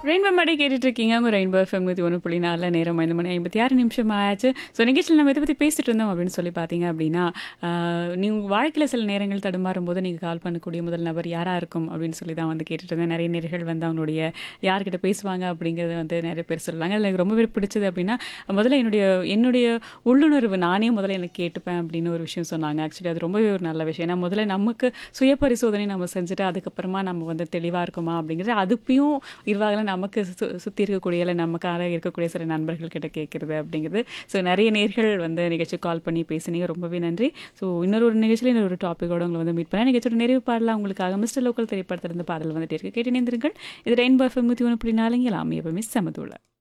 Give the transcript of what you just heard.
rainbow மாடி கேட்டுட்டு இருக்கீங்க உங்க ரெயின்போ எஃப்எம் நூற்றி ஒன்று புள்ளி நாலில் நேரம் ஐந்து மணி ஐம்பத்தி ஆறு நிமிஷம் ஆயாச்சு ஸோ நிகழ்ச்சியில் நம்ம இதை பற்றி பேசிட்டு இருந்தோம் அப்படின்னு சொல்லி பார்த்தீங்க அப்படின்னா ஆஹ், நீ உங்கள் வாழ்க்கையில் சில நேரங்கள் தடுமாறும் போது நீங்கள் கால் பண்ணக்கூடிய முதல் நபர் யாராக இருக்கும் அப்படின்னு சொல்லி தான் வந்து கேட்டுட்டு இருந்தேன் நிறைய நேர்கள் வந்து அவங்களுடைய யார்கிட்ட பேசுவாங்க அப்படிங்கிறத வந்து நிறைய பேர் சொல்லுவாங்க அதில் எனக்கு ரொம்பவே பிடிச்சது அப்படின்னா முதல்ல என்னுடைய என்னுடைய உள்ளுணர்வு நானே முதல்ல எனக்கு கேட்டுப்பேன் அப்படின்னு ஒரு விஷயம் சொன்னாங்க ஆக்சுவலி அது ரொம்பவே ஒரு நல்ல விஷயம் ஏன்னா முதல்ல நமக்கு சுய பரிசோதனை நம்ம செஞ்சுட்டு அதுக்கப்புறமா நம்ம வந்து தெளிவாக இருக்குமா அப்படிங்கிறது அதுப்பையும் இருவாகல நமக்கு சு சுற்றி இருக்கக்கூடிய இல்லை நமக்காக இருக்கக்கூடிய சில நண்பர்கள் கிட்ட கேட்குறது அப்படிங்கிறது ஸோ நிறைய நேர்கள் வந்து நிகழ்ச்சி கால் பண்ணி பேசுனீங்க ரொம்பவே நன்றி ஸோ இன்னொரு ஒரு நிகழ்ச்சியில் இன்னொரு டாப்பிக்கோட உங்களை வந்து மீட் பண்ணேன் நிகழ்ச்சியோட நிறைவு பாடலாம் உங்களுக்காக மிஸ்டர் லோக்கல் திரைப்படத்திலிருந்து பாடல் வந்துட்டு இருக்கு கேட்டு நேர்ந்திருங்கள் இது ரெயின்போ எஃப்எம் நூற்றி ஒன்று புள்ளி நாலுங்க எல்லாமே எப்பவுமே சமதுள்ள